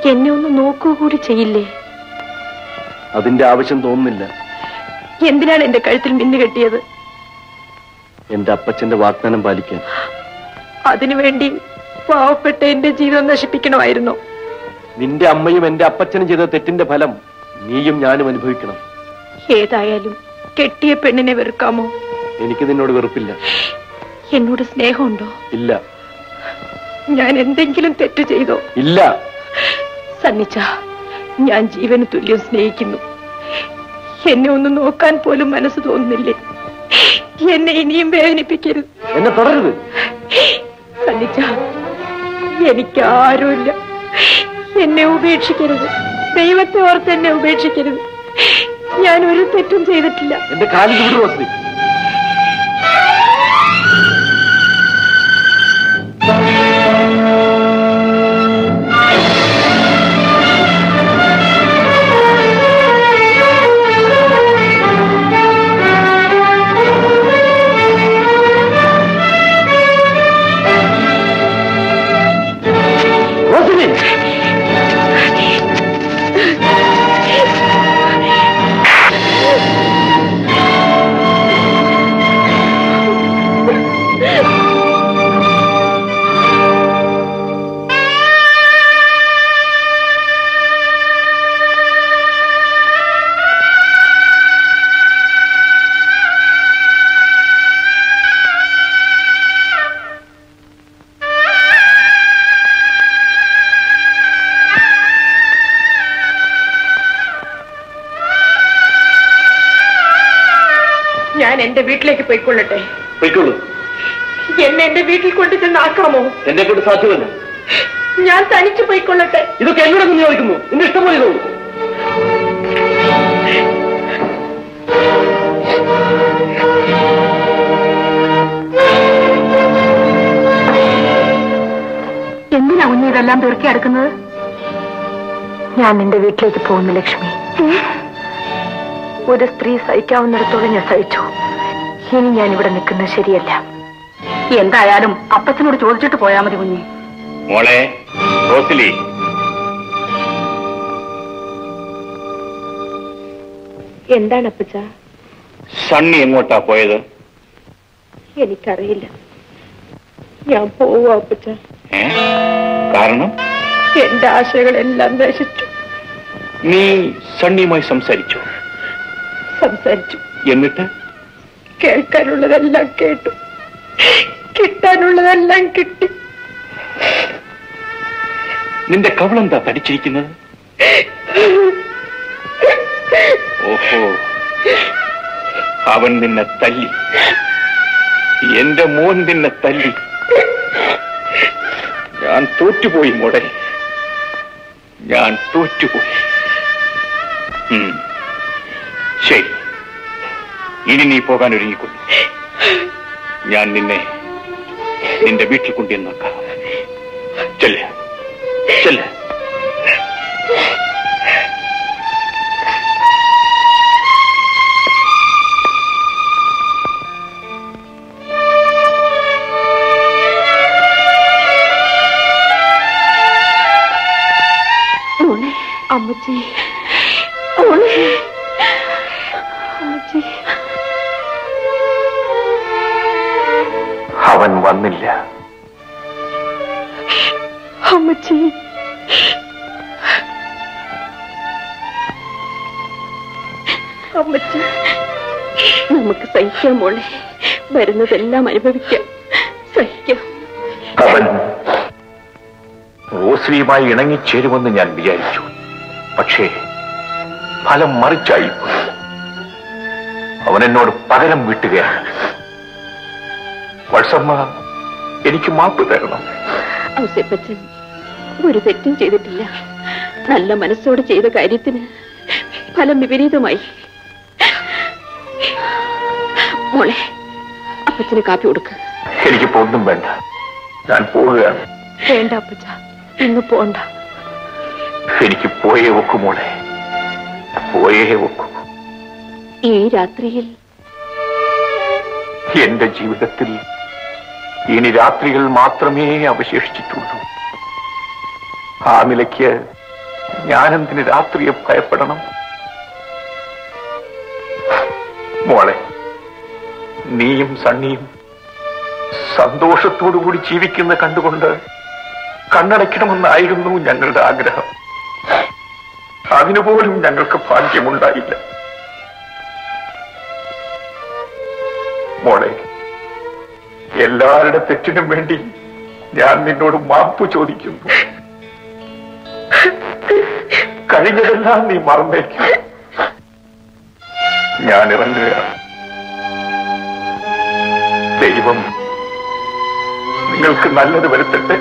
എന്നെ ഒന്ന് നോക്കുക കൂടി ചെയ്യില്ലേ അതിന്റെ ആവശ്യം തോന്നുന്നില്ല എന്തിനാണ് എന്റെ കഴുത്തിൽ മിന്നു കെട്ടിയത് എന്റെ അപ്പച്ചന്റെ വാഗ്ദാനം പാലിക്കാൻ അതിനുവേണ്ടി പാവപ്പെട്ട എന്റെ ജീവിതം നശിപ്പിക്കണമായിരുന്നോ നിന്റെ അമ്മയും എന്റെ അപ്പച്ചനും ചെയ്ത തെറ്റിന്റെ ഫലം നീയും ഞാനും അനുഭവിക്കണം ഏതായാലും കെട്ടിയ പെണ്ണിനെ വെറുക്കാമോ എനിക്ക് നിന്നോട് വെറുപ്പില്ല എന്നോട് സ്നേഹമുണ്ടോ ഇല്ല ഞാൻ എന്തെങ്കിലും തെറ്റ് ചെയ്തോ ഇല്ല സന്നിച്ച ഞാൻ ജീവന് തുല്യം സ്നേഹിക്കുന്നു എന്നെ ഒന്ന് നോക്കാൻ പോലും മനസ്സ് തോന്നുന്നില്ലേ എന്നെ ഇനിയും വേദനിപ്പിക്കരുത് എന്നെ തുടരുത് സന്നിച്ച എനിക്ക് ആരുമില്ല എന്നെ ഉപേക്ഷിക്കരുത് ദൈവത്തെ ഓർത്ത് എന്നെ ഉപേക്ഷിക്കരുത് ഞാൻ ഒരു തെറ്റും ചെയ്തിട്ടില്ല എന്റെ കാലിൽ വിടു റോസ്ലി റോസ്ലി ഞാൻ എന്റെ വീട്ടിലേക്ക് പോയിക്കൊള്ളട്ടെ പൊയ്ക്കോളൂ എന്നെ എന്റെ വീട്ടിൽ കൊണ്ടു ചെന്നാക്കാമോ എന്നെ കൊണ്ട് സാധ്യമല്ല ഞാൻ തനിച്ചു പോയിക്കൊള്ളട്ടെ ഇതൊക്കെ എന്നോട് നിയോഗിക്കുന്നു നിന്റെ ഇഷ്ടം പോലെ ചെയ്തോളൂ എന്തിനാ കുഞ്ഞ് ഇതെല്ലാം പെറുക്കി അടുക്കുന്നത് ഞാൻ എന്റെ വീട്ടിലേക്ക് പോകുന്നു ലക്ഷ്മി ഒരു സ്ത്രീ സഹിക്കാവുന്നിടത്തോളം ഞാൻ സഹിച്ചു ഇനി ഞാൻ ഇവിടെ നിൽക്കുന്നത് ശരിയല്ല എന്തായാലും അപ്പച്ചനോട് ചോദിച്ചിട്ട് പോയാൽ മതി കുഞ്ഞെ മോളെ റോസിലി എന്താണ് അപ്പച്ച സണ്ണി എങ്ങോട്ടാ പോയത് എനിക്കറിയില്ല ഞാൻ പോവാ അപ്പച്ച ഏ കാരണം എന്റെ ആശകളെല്ലാം നശിച്ചു നീ സണ്ണിയുമായി സംസാരിച്ചു സംസാരിച്ചു എന്നിട്ട് കേൾക്കാനുള്ളതെല്ലാം കേട്ടു കിട്ടാനുള്ളതെല്ലാം കിട്ടി നിന്റെ കവളെന്താ തടിച്ചിരിക്കുന്നത് ഓഹോ അവൻ നിന്നെ തല്ലി എന്റെ മോൻ നിന്നെ തല്ലി ഞാൻ തോറ്റുപോയി മോടെ ഞാൻ തോറ്റുപോയി ഉം. ശരി ഇനി നീ പോകാൻ ഒരുങ്ങിക്കൊള്ളു ഞാൻ നിന്നെ നിന്റെ വീട്ടിൽ കൊണ്ടുവന്നേക്കാം ചെല്ലേ ചെല്ലേ മോളെ അമ്മച്ചി മോളെ അമ്മച്ചി അവൻ വന്നില്ല അമ്മച്ചി അമ്മച്ചി നമുക്ക് സഹിക്കാം മോളെ വരുന്നതെല്ലാം അനുഭവിക്കാം സഹിക്കാം അവൻ റോസ്ലിയുമായി ഇണങ്ങിച്ചേരുമെന്ന് ഞാൻ വിചാരിച്ചു പക്ഷേ ഫലം മറിച്ചായി അവൻ എന്നോട് പകരം വീട്ടുകയാണ് വത്സമ്മ എനിക്ക് മാപ്പ് തരണം ഔസേപ്പച്ചൻ ഒരു തെറ്റും ചെയ്തിട്ടില്ല നല്ല മനസ്സോടെ ചെയ്ത കാര്യത്തിന് ഫലം വിപരീതമായി മോളെ അപ്പച്ചന് കാപ്പി കൊടുക്ക് എനിക്കിപ്പോ ഒന്നും വേണ്ട ഞാൻ പോവുകയാണ് വേണ്ട അപ്പച്ച ഇന്ന് പോണ്ട എനിക്ക് പോയേ വെക്കൂ മോളെ പോയേ വെക്കൂ ഈ രാത്രിയിൽ എന്റെ ജീവിതത്തിൽ ഇനി രാത്രികൾ മാത്രമേ അവശേഷിച്ചിട്ടുള്ളൂ ആ നിലയ്ക്ക് ഞാനെന്തിന് രാത്രിയെ ഭയപ്പെടണം മോളെ നീയും സണ്ണിയും സന്തോഷത്തോടുകൂടി ജീവിക്കുന്ന കണ്ടുകൊണ്ട് കണ്ണടയ്ക്കണമെന്നായിരുന്നു ഞങ്ങളുടെ ആഗ്രഹം അതിനുപോലും ഞങ്ങൾക്ക് ഭാഗ്യമുണ്ടായില്ല മോളെ എല്ലാവരുടെ തെറ്റിനും വേണ്ടി ഞാൻ നിന്നോട് മാപ്പ് ചോദിക്കുന്നു കഴിഞ്ഞതെല്ലാം നീ മറന്നേക്കും ഞാൻ ഇറങ്ങുകയാണ് ദൈവം നിങ്ങൾക്ക് നല്ലത് വരുത്തട്ടെ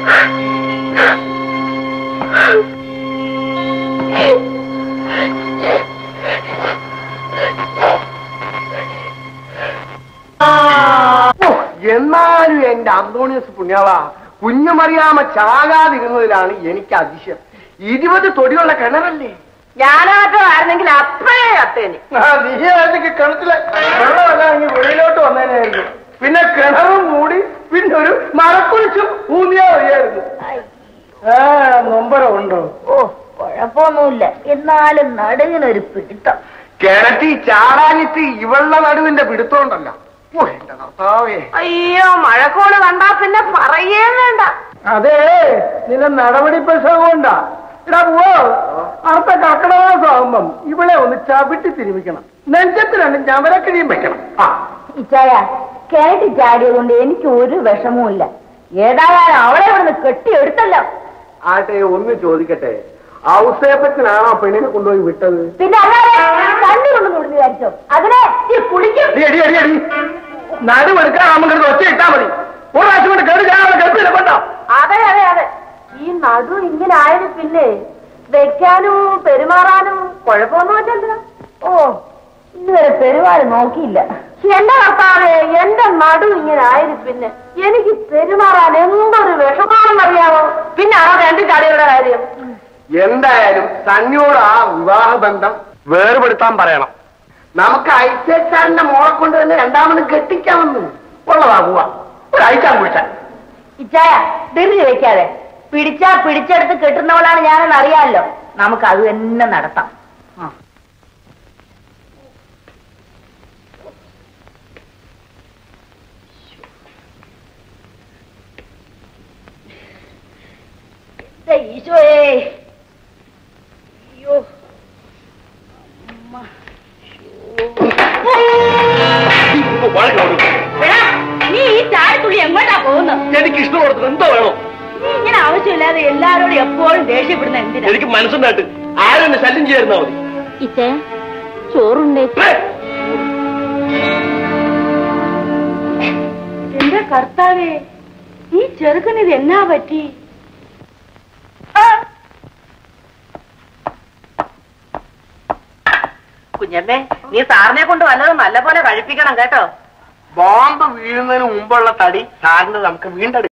എന്നാലും എന്റെ അന്തോണിയസ് പുണ്യാള കുഞ്ഞുമറിയാമ ചാകാതിരുന്നതിലാണ് എനിക്ക് അതിശയം ഇരുപത് തൊടിയുള്ള കിണറല്ലേ ഞാനാറ്റമായിരുന്നെങ്കിൽ അപ്പഴേ അത്തേന് ആ നീയായിരുന്നെങ്കിൽ കിണറ്റിലെ വെള്ളമല്ല ഇനി വെളിയിലോട്ട് വന്നേനായിരുന്നു പിന്നെ കിണറും മൂടി പിന്നെ ഒരു മരക്കുളിച്ചും ഊന്നിയാ വഴിയായിരുന്നു ആ നൊമ്പരം ഉണ്ടോ ഓ കുഴപ്പമൊന്നുമില്ല എന്നാലും നടുവിനൊരു പിടുത്തം കിണറ്റി ചാടാനിട്ട് ഇവളുടെ നടുവിന്റെ പിടുത്തോണ്ടല്ല ഓ എന്റെ കർത്താവേ അയ്യോ മഴക്കോള് കണ്ടാ പിന്നെ പറയേ വേണ്ട അതെ നിന്റെ നടപടി പ്രസവമുണ്ടാ ഇടാ പോവോ അടുത്ത കർക്കിടകമാസമാകുമ്പം ഇവിടെ ഒന്ന് ചവിട്ടി തിരുമിക്കണം നെഞ്ചത്ത് രണ്ട് ഞവരക്കിഴിയും വെക്കണം ആ ഇച്ചായ കിണറ്റി ചാടിയത് കൊണ്ട് എനിക്ക് ഒരു വിഷമവും ഏതായാലും അവളെ ഇവിടുന്ന് കെട്ടിയെടുത്തല്ലോ ആട്ടെ ഒന്ന് ചോദിക്കട്ടെ ഔസേപ്പത്തിനാണോ പെണ്ണിനെ കൊണ്ടുപോയി വിട്ടത് പിന്നെ അല്ലാതെ കണ്ണി കൊണ്ട് നുടിഞ്ഞു വിചാരിച്ചോ അതിനെ ഈ കുളിക്കും അടി അടി അടി അടി നടുവെടുക്കാൻ നമുക്ക് ഒച്ച ഇട്ടാ മതി ഒരു പ്രാവശ്യം കൊണ്ട് കേട് ഞാൻ കേൾപ്പില്ല കൊണ്ടോ അതെ അതെ അതെ ഈ നടു ഇങ്ങനെ ആയത് പിന്നെ വെക്കാനും പെരുമാറാനും കുഴപ്പമൊന്നുമില്ലല്ലോ ഓ ഇതുവരെ പെരുമാറി നോക്കിയില്ല എന്റെ കർത്താവേ എന്റെ നടു ഇങ്ങനെ ആയത് പിന്നെ എനിക്ക് പെരുമാറാൻ എന്തൊരു വിഷമാണെന്നറിയാമോ പിന്നെ ആ രണ്ട് ചാടികളുടെ കാര്യം എന്തായാലും സണ്ണിയോട് ആ വിവാഹ ബന്ധം വേർപെടുത്താൻ പറയണം നമുക്ക് ഐസേച്ചാറിന്റെ മോളെ കൊണ്ട് തന്നെ രണ്ടാമത് കെട്ടിക്കാമെന്ന് ഉള്ളതാ പോവാ ഒരു അയച്ചാൻ കുഴിച്ചാൻ ഇച്ചായ ധൃതി വെക്കാതെ പിടിച്ചാ പിടിച്ചെടുത്ത് കെട്ടുന്നവളാണ് ഞാനെന്ന് അറിയാമല്ലോ നമുക്ക് അത് തന്നെ നടത്താം ആ. ദേ ഈശോയേ അയ്യോ എടാ, നീ ഈ ചാടിത്തുള്ളി എങ്ങോട്ടാ പോകുന്നത് എനിക്ക് ഇഷ്ടമുള്ളത് എന്തോ വേണോ നീ ഇങ്ങനെ ആവശ്യമില്ലാതെ എല്ലാരോടും എപ്പോഴും ദേഷ്യപ്പെടുന്ന എന്തിനാ എനിക്ക് മനസ്സുണ്ടായിട്ട് ആരും എന്നെ ശല്യം ചെയ്യായിരുന്നാ മതി ഇച്ചേ ചോറുണ്ടേ എന്റെ കർത്താവേ ഈ ചെറുക്കന് ഇത് എന്നാ പറ്റി കുഞ്ഞമ്മേ നീ സാറിനെ കൊണ്ട് വല്ലതും നല്ല പോലെ കഴിപ്പിക്കണം കേട്ടോ ബോംബ് വീഴുന്നതിന് മുമ്പുള്ള തടി സാറിന് നമുക്ക് വീണ്ടെടുക്കാം